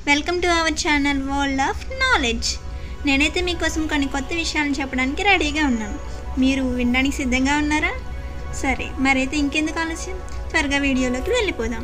welcome to our channel world of knowledge నేనైతే మీకోసం కొన్ని కొత్త విషయాలను చెప్పడానికి రెడీగా ఉన్నాను మీరు వినడానికి సిద్ధంగా ఉన్నారా సరే మరైతే ఇంకెందుకు ఆలస్యం త్వరగా వీడియోలోకి వెళ్ళిపోదాం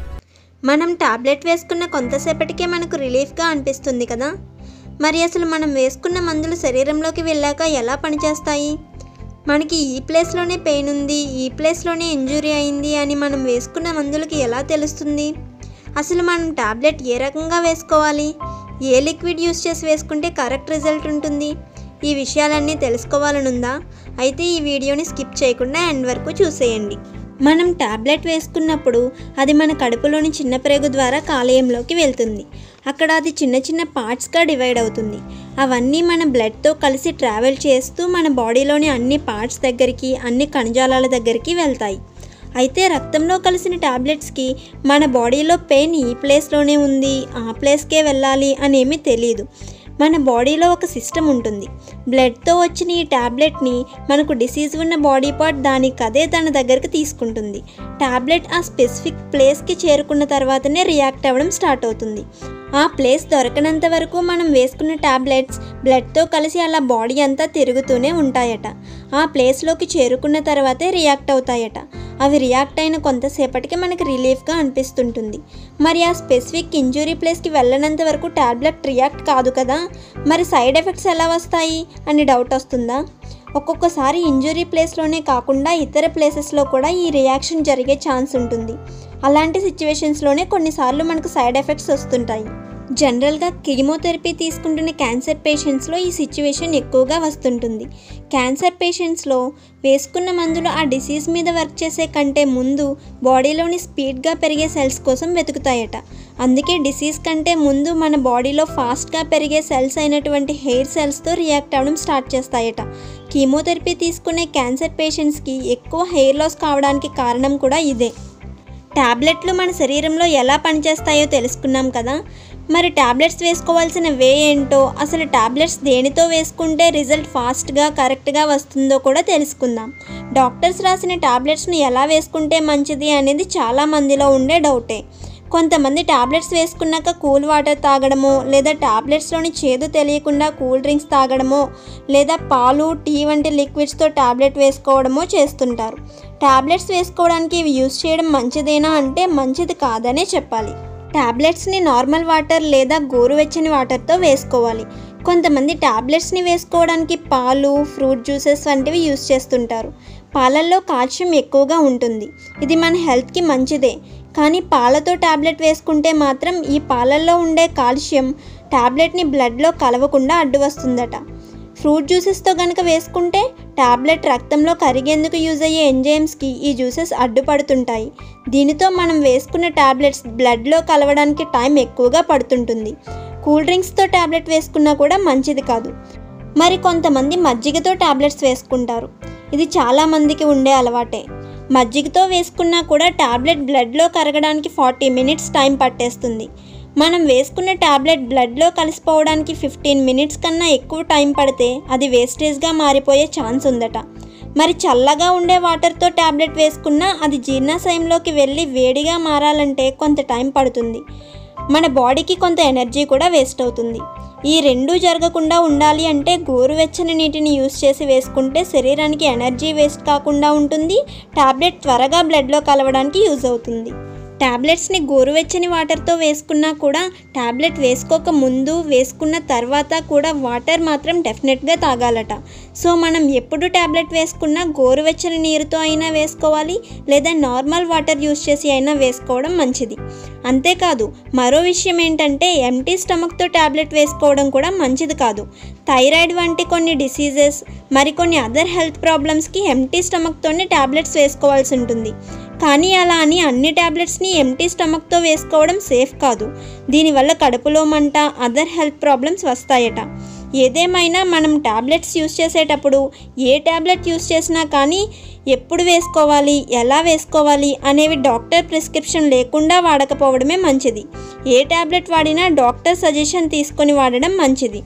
మనం టాబ్లెట్ వేసుకున్న కొంతసేపటికే మనకు రిలీఫ్గా అనిపిస్తుంది కదా మరి అసలు మనం వేసుకున్న మందులు శరీరంలోకి వెళ్ళాక ఎలా పనిచేస్తాయి మనకి ఈ ప్లేస్లోనే పెయిన్ ఉంది ఈ ప్లేస్లోనే ఇంజురీ అయింది అని మనం వేసుకున్న మందులకి ఎలా తెలుస్తుంది అసలు మనం టాబ్లెట్ ఏ రకంగా వేసుకోవాలి ఏ లిక్విడ్ యూస్ చేసి వేసుకుంటే కరెక్ట్ రిజల్ట్ ఉంటుంది ఈ విషయాలన్నీ తెలుసుకోవాలనుందా అయితే ఈ వీడియోని స్కిప్ చేయకుండా ఎండ్ వరకు చూసేయండి మనం టాబ్లెట్ వేసుకున్నప్పుడు అది మన కడుపులోని చిన్న ప్రేగు ద్వారా కాలేయంలోకి వెళ్తుంది అక్కడ అది చిన్న చిన్న పార్ట్స్గా డివైడ్ అవుతుంది అవన్నీ మన బ్లడ్తో కలిసి ట్రావెల్ చేస్తూ మన బాడీలోని అన్ని పార్ట్స్ దగ్గరికి అన్ని కణజాలాల దగ్గరికి వెళ్తాయి అయితే రక్తంలో కలిసిన టాబ్లెట్స్కి మన బాడీలో పెయిన్ ఈ ప్లేస్లోనే ఉంది ఆ ప్లేస్కే వెళ్ళాలి అనేమీ తెలియదు మన బాడీలో ఒక సిస్టమ్ ఉంటుంది బ్లడ్తో వచ్చిన ఈ ట్యాబ్లెట్ని మనకు డిసీజ్ ఉన్న బాడీ పార్ట్ దానికి అదే తన దగ్గరికి తీసుకుంటుంది ట్యాబ్లెట్ ఆ స్పెసిఫిక్ ప్లేస్కి చేరుకున్న తర్వాతనే రియాక్ట్ అవ్వడం స్టార్ట్ అవుతుంది ఆ ప్లేస్ దొరకనంత వరకు మనం వేసుకున్న ట్యాబ్లెట్స్ బ్లడ్తో కలిసి అలా బాడీ అంతా తిరుగుతూనే ఉంటాయట ఆ ప్లేస్లోకి చేరుకున్న తర్వాతే రియాక్ట్ అవుతాయట అవి రియాక్ట్ అయిన కొంతసేపటికి మనకి రిలీఫ్గా అనిపిస్తుంటుంది మరి ఆ స్పెసిఫిక్ ఇంజురీ ప్లేస్కి వెళ్ళనంత వరకు ట్యాబ్లెట్ రియాక్ట్ కాదు కదా మరి సైడ్ ఎఫెక్ట్స్ ఎలా వస్తాయి అని డౌట్ వస్తుందా ఒక్కొక్కసారి ఇంజురీ ప్లేస్లోనే కాకుండా ఇతర ప్లేసెస్లో కూడా ఈ రియాక్షన్ జరిగే ఛాన్స్ ఉంటుంది అలాంటి సిచ్యువేషన్స్లోనే కొన్నిసార్లు మనకు సైడ్ ఎఫెక్ట్స్ వస్తుంటాయి జనరల్గా కీమోథెరపీ తీసుకుంటున్న క్యాన్సర్ పేషెంట్స్లో ఈ సిచ్యువేషన్ ఎక్కువగా వస్తుంటుంది క్యాన్సర్ పేషెంట్స్లో వేసుకున్న మందులు ఆ డిసీజ్ మీద వర్క్ చేసే కంటే ముందు బాడీలోని స్పీడ్గా పెరిగే సెల్స్ కోసం వెతుకుతాయట అందుకే డిసీజ్ కంటే ముందు మన బాడీలో ఫాస్ట్గా పెరిగే సెల్స్ అయినటువంటి హెయిర్ సెల్స్తో రియాక్ట్ అవ్వడం స్టార్ట్ చేస్తాయట కీమోథెరపీ తీసుకునే క్యాన్సర్ పేషెంట్స్కి ఎక్కువ హెయిర్ లాస్ కావడానికి కారణం కూడా ఇదే టాబ్లెట్లు మన శరీరంలో ఎలా పనిచేస్తాయో తెలుసుకున్నాం కదా మరి టాబ్లెట్స్ వేసుకోవాల్సిన వే ఏంటో అసలు టాబ్లెట్స్ దేనితో వేసుకుంటే రిజల్ట్ ఫాస్ట్గా కరెక్ట్గా వస్తుందో కూడా తెలుసుకుందాం డాక్టర్స్ రాసిన టాబ్లెట్స్ని ఎలా వేసుకుంటే మంచిది అనేది చాలా మందిలో ఉండే డౌటే కొంతమంది టాబ్లెట్స్ వేసుకున్నాక కూల్ వాటర్ తాగడమో లేదా టాబ్లెట్స్లోని చేదు తెలియకుండా కూల్ డ్రింక్స్ తాగడమో లేదా పాలు టీ వంటి లిక్విడ్స్తో టాబ్లెట్ వేసుకోవడమో చేస్తుంటారు టాబ్లెట్స్ వేసుకోవడానికి ఇవి యూస్ చేయడం మంచిదేనా అంటే మంచిది కాదనే చెప్పాలి టాబ్లెట్స్ని నార్మల్ వాటర్ లేదా గోరువెచ్చని వాటర్తో వేసుకోవాలి కొంతమంది టాబ్లెట్స్ని వేసుకోవడానికి పాలు ఫ్రూట్ జ్యూసెస్ వంటివి యూస్ చేస్తుంటారు పాలల్లో కాల్షియం ఎక్కువగా ఉంటుంది ఇది మన హెల్త్కి మంచిదే కానీ పాలతో టాబ్లెట్ వేసుకుంటే మాత్రం ఈ పాలల్లో ఉండే కాల్షియం టాబ్లెట్ని బ్లడ్లో కలవకుండా అడ్డు వస్తుందట ఫ్రూట్ జ్యూసెస్తో కనుక వేసుకుంటే టాబ్లెట్ రక్తంలో కరిగేందుకు యూజ్ అయ్యే ఎంజైమ్స్కి ఈ జ్యూసెస్ అడ్డుపడుతుంటాయి దీనితో మనం వేసుకున్న టాబ్లెట్స్ బ్లడ్లో కలవడానికి టైం ఎక్కువగా పడుతుంటుంది కూల్ డ్రింక్స్తో టాబ్లెట్ వేసుకున్నా కూడా మంచిది కాదు మరి కొంతమంది మజ్జిగతో టాబ్లెట్స్ వేసుకుంటారు ఇది చాలామందికి ఉండే అలవాటే మజ్జిగతో వేసుకున్నా కూడా టాబ్లెట్ బ్లడ్లో కరగడానికి ఫార్టీ మినిట్స్ టైం పట్టేస్తుంది మనం వేసుకున్న టాబ్లెట్ బ్లడ్లో కలిసిపోవడానికి ఫిఫ్టీన్ మినిట్స్ కన్నా ఎక్కువ టైం పడితే అది వేస్టేజ్గా మారిపోయే ఛాన్స్ ఉందట మరి చల్లగా ఉండే వాటర్తో టాబ్లెట్ వేసుకున్నా అది జీర్ణాశయంలోకి వెళ్ళి వేడిగా మారాలంటే కొంత టైం పడుతుంది మన బాడీకి కొంత ఎనర్జీ కూడా వేస్ట్ అవుతుంది ఈ రెండూ జరగకుండా ఉండాలి అంటే గోరువెచ్చని నీటిని యూస్ చేసి వేసుకుంటే శరీరానికి ఎనర్జీ వేస్ట్ కాకుండా ఉంటుంది టాబ్లెట్ త్వరగా బ్లడ్లో కలవడానికి యూజ్ అవుతుంది టాబ్లెట్స్ని గోరువెచ్చని వాటర్తో వేసుకున్నా కూడా టాబ్లెట్ వేసుకోక ముందు వేసుకున్న తర్వాత కూడా వాటర్ మాత్రం డెఫినెట్గా తాగాలట సో మనం ఎప్పుడు టాబ్లెట్ వేసుకున్నా గోరువెచ్చని నీరుతో అయినా వేసుకోవాలి లేదా నార్మల్ వాటర్ యూస్ చేసి అయినా వేసుకోవడం మంచిది అంతేకాదు మరో విషయం ఏంటంటే ఎంటీ స్టమక్తో టాబ్లెట్ వేసుకోవడం కూడా మంచిది కాదు థైరాయిడ్ వంటి కొన్ని డిసీజెస్ మరికొన్ని అదర్ హెల్త్ ప్రాబ్లమ్స్కి ఎంటీ స్టమక్తోనే టాబ్లెట్స్ వేసుకోవాల్సి ఉంటుంది కానీ అలా అని అన్ని టాబ్లెట్స్ని ఎంటీ స్టమక్తో వేసుకోవడం సేఫ్ కాదు దీనివల్ల కడుపులో మంట అదర్ హెల్త్ ప్రాబ్లమ్స్ వస్తాయట ఏదేమైనా మనం టాబ్లెట్స్ యూస్ చేసేటప్పుడు ఏ టాబ్లెట్ యూస్ చేసినా కానీ ఎప్పుడు వేసుకోవాలి ఎలా వేసుకోవాలి అనేవి డాక్టర్ ప్రిస్క్రిప్షన్ లేకుండా వాడకపోవడమే మంచిది ఏ టాబ్లెట్ వాడినా డాక్టర్ సజెషన్ తీసుకొని వాడడం మంచిది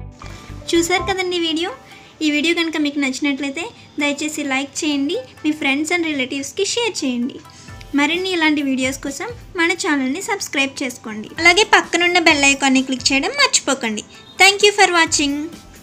చూసారు కదండి వీడియో ఈ వీడియో కనుక మీకు నచ్చినట్లయితే దయచేసి లైక్ చేయండి మీ ఫ్రెండ్స్ అండ్ రిలేటివ్స్కి షేర్ చేయండి మరిన్ని ఇలాంటి వీడియోస్ కోసం మన ఛానల్ని సబ్స్క్రైబ్ చేసుకోండి అలాగే పక్కనున్న బెల్ ఐకాన్ని క్లిక్ చేయడం మర్చిపోకండి థ్యాంక్ యూ ఫర్ వాచింగ్